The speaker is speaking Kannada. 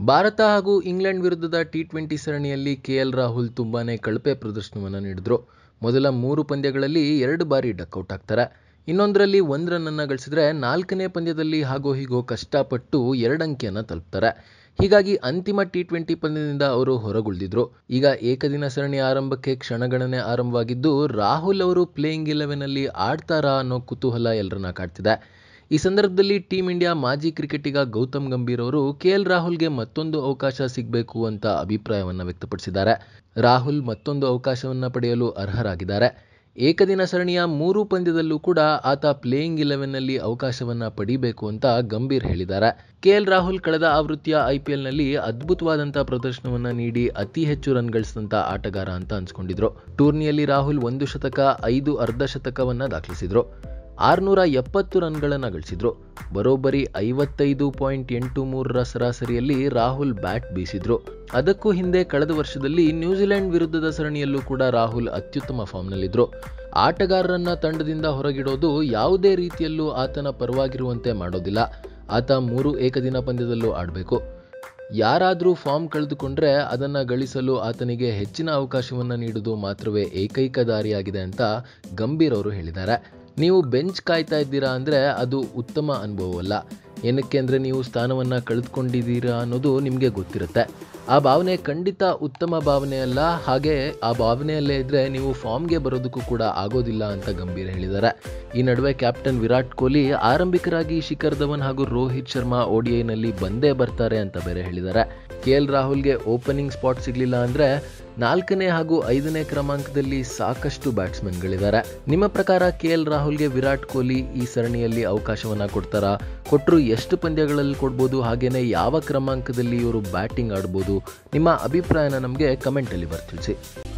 ಭಾರತ ಹಾಗೂ ಇಂಗ್ಲೆಂಡ್ ವಿರುದ್ಧದ ಟಿ ಟ್ವೆಂಟಿ ಸರಣಿಯಲ್ಲಿ ಕೆಎಲ್ ರಾಹುಲ್ ತುಂಬಾನೇ ಕಳಪೆ ಪ್ರದರ್ಶನವನ್ನು ನೀಡಿದ್ರು ಮೊದಲ ಮೂರು ಪಂದ್ಯಗಳಲ್ಲಿ ಎರಡು ಬಾರಿ ಡಕ್ಔಟ್ ಆಗ್ತಾರೆ ಇನ್ನೊಂದರಲ್ಲಿ ಒಂದು ರನ್ನನ್ನು ಗಳಿಸಿದ್ರೆ ನಾಲ್ಕನೇ ಪಂದ್ಯದಲ್ಲಿ ಹಾಗೋ ಹೀಗೋ ಕಷ್ಟಪಟ್ಟು ಎರಡು ಅಂಕಿಯನ್ನು ತಲುಪ್ತಾರೆ ಹೀಗಾಗಿ ಅಂತಿಮ ಟಿ ಟ್ವೆಂಟಿ ಪಂದ್ಯದಿಂದ ಅವರು ಹೊರಗುಳಿದಿದ್ರು ಈಗ ಏಕದಿನ ಸರಣಿ ಆರಂಭಕ್ಕೆ ಕ್ಷಣಗಣನೆ ಆರಂಭವಾಗಿದ್ದು ರಾಹುಲ್ ಅವರು ಪ್ಲೇಯಿಂಗ್ ಇಲೆವೆನಲ್ಲಿ ಆಡ್ತಾರಾ ಅನ್ನೋ ಕುತೂಹಲ ಎಲ್ಲರನ್ನ ಕಾಡ್ತಿದೆ ಈ ಸಂದರ್ಭದಲ್ಲಿ ಟೀಂ ಇಂಡಿಯಾ ಮಾಜಿ ಕ್ರಿಕೆಟಿಗ ಗೌತಮ್ ಗಂಭೀರ್ ಅವರು ಕೆಎಲ್ ರಾಹುಲ್ಗೆ ಮತ್ತೊಂದು ಅವಕಾಶ ಸಿಗಬೇಕು ಅಂತ ಅಭಿಪ್ರಾಯವನ್ನು ವ್ಯಕ್ತಪಡಿಸಿದ್ದಾರೆ ರಾಹುಲ್ ಮತ್ತೊಂದು ಅವಕಾಶವನ್ನು ಪಡೆಯಲು ಅರ್ಹರಾಗಿದ್ದಾರೆ ಏಕದಿನ ಸರಣಿಯ ಮೂರು ಪಂದ್ಯದಲ್ಲೂ ಕೂಡ ಆತ ಪ್ಲೇಯಿಂಗ್ ಇಲೆವೆನ್ನಲ್ಲಿ ಅವಕಾಶವನ್ನ ಪಡಿಬೇಕು ಅಂತ ಗಂಭೀರ್ ಹೇಳಿದ್ದಾರೆ ಕೆಎಲ್ ರಾಹುಲ್ ಕಳೆದ ಆವೃತ್ತಿಯ ಐಪಿಎಲ್ನಲ್ಲಿ ಅದ್ಭುತವಾದಂಥ ಪ್ರದರ್ಶನವನ್ನ ನೀಡಿ ಅತಿ ಹೆಚ್ಚು ರನ್ ಗಳಿಸಿದಂಥ ಆಟಗಾರ ಅಂತ ಅನ್ಸ್ಕೊಂಡಿದ್ರು ಟೂರ್ನಿಯಲ್ಲಿ ರಾಹುಲ್ ಒಂದು ಶತಕ ಐದು ಅರ್ಧ ಶತಕವನ್ನ ದಾಖಲಿಸಿದ್ರು ಆರುನೂರ ಎಪ್ಪತ್ತು ರನ್ಗಳನ್ನು ಗಳಿಸಿದ್ರು ಬರೋಬ್ಬರಿ ಐವತ್ತೈದು ಪಾಯಿಂಟ್ ಎಂಟು ಮೂರರ ಸರಾಸರಿಯಲ್ಲಿ ರಾಹುಲ್ ಬ್ಯಾಟ್ ಬೀಸಿದ್ರು ಅದಕ್ಕೂ ಹಿಂದೆ ಕಳೆದ ವರ್ಷದಲ್ಲಿ ನ್ಯೂಜಿಲೆಂಡ್ ವಿರುದ್ಧದ ಸರಣಿಯಲ್ಲೂ ಕೂಡ ರಾಹುಲ್ ಅತ್ಯುತ್ತಮ ಫಾರ್ಮ್ನಲ್ಲಿದ್ರು ಆಟಗಾರರನ್ನ ತಂಡದಿಂದ ಹೊರಗಿಡೋದು ಯಾವುದೇ ರೀತಿಯಲ್ಲೂ ಆತನ ಪರವಾಗಿರುವಂತೆ ಮಾಡೋದಿಲ್ಲ ಆತ ಮೂರು ಏಕದಿನ ಪಂದ್ಯದಲ್ಲೂ ಆಡಬೇಕು ಯಾರಾದರೂ ಫಾರ್ಮ್ ಕಳೆದುಕೊಂಡ್ರೆ ಅದನ್ನು ಗಳಿಸಲು ಆತನಿಗೆ ಹೆಚ್ಚಿನ ಅವಕಾಶವನ್ನು ನೀಡುವುದು ಮಾತ್ರವೇ ಏಕೈಕ ದಾರಿಯಾಗಿದೆ ಅಂತ ಗಂಭೀರ್ ಅವರು ಹೇಳಿದ್ದಾರೆ ನೀವು ಬೆಂಚ್ ಕಾಯ್ತಾ ಇದ್ದೀರಾ ಅಂದರೆ ಅದು ಉತ್ತಮ ಅನುಭವವಲ್ಲ ಏನಕ್ಕೆ ಅಂದರೆ ನೀವು ಸ್ಥಾನವನ್ನು ಕಳೆದುಕೊಂಡಿದ್ದೀರಾ ಅನ್ನೋದು ನಿಮಗೆ ಗೊತ್ತಿರುತ್ತೆ ಆ ಭಾವನೆ ಖಂಡಿತ ಉತ್ತಮ ಭಾವನೆ ಅಲ್ಲ ಹಾಗೆ ಆ ಭಾವನೆಯಲ್ಲೇ ಇದ್ದರೆ ನೀವು ಫಾರ್ಮ್ಗೆ ಬರೋದಕ್ಕೂ ಕೂಡ ಆಗೋದಿಲ್ಲ ಅಂತ ಗಂಭೀರ್ ಹೇಳಿದ್ದಾರೆ ಈ ನಡುವೆ ಕ್ಯಾಪ್ಟನ್ ವಿರಾಟ್ ಕೊಹ್ಲಿ ಆರಂಭಿಕರಾಗಿ ಶಿಖರ್ ಧವನ್ ಹಾಗೂ ರೋಹಿತ್ ಶರ್ಮಾ ಓಡಿಐನಲ್ಲಿ ಬಂದೇ ಬರ್ತಾರೆ ಅಂತ ಬೇರೆ ಹೇಳಿದ್ದಾರೆ ಕೆ ಎಲ್ ರಾಹುಲ್ಗೆ ಓಪನಿಂಗ್ ಸ್ಪಾಟ್ ಸಿಗಲಿಲ್ಲ ಅಂದರೆ ನಾಲ್ಕನೇ ಹಾಗೂ ಐದನೇ ಕ್ರಮಾಂಕದಲ್ಲಿ ಸಾಕಷ್ಟು ಬ್ಯಾಟ್ಸ್ಮನ್ಗಳಿದ್ದಾರೆ ನಿಮ್ಮ ಪ್ರಕಾರ ಕೆ ಎಲ್ ರಾಹುಲ್ಗೆ ವಿರಾಟ್ ಕೊಹ್ಲಿ ಈ ಸರಣಿಯಲ್ಲಿ ಅವಕಾಶವನ್ನ ಕೊಡ್ತಾರಾ ಕೊಟ್ಟರು ಎಷ್ಟು ಪಂದ್ಯಗಳಲ್ಲಿ ಕೊಡ್ಬೋದು ಹಾಗೇನೆ ಯಾವ ಕ್ರಮಾಂಕದಲ್ಲಿ ಇವರು ಬ್ಯಾಟಿಂಗ್ ಆಡ್ಬೋದು ನಿಮ್ಮ ಅಭಿಪ್ರಾಯನ ನಮಗೆ ಕಮೆಂಟಲ್ಲಿ ಬರ್ತಿಳಿಸಿ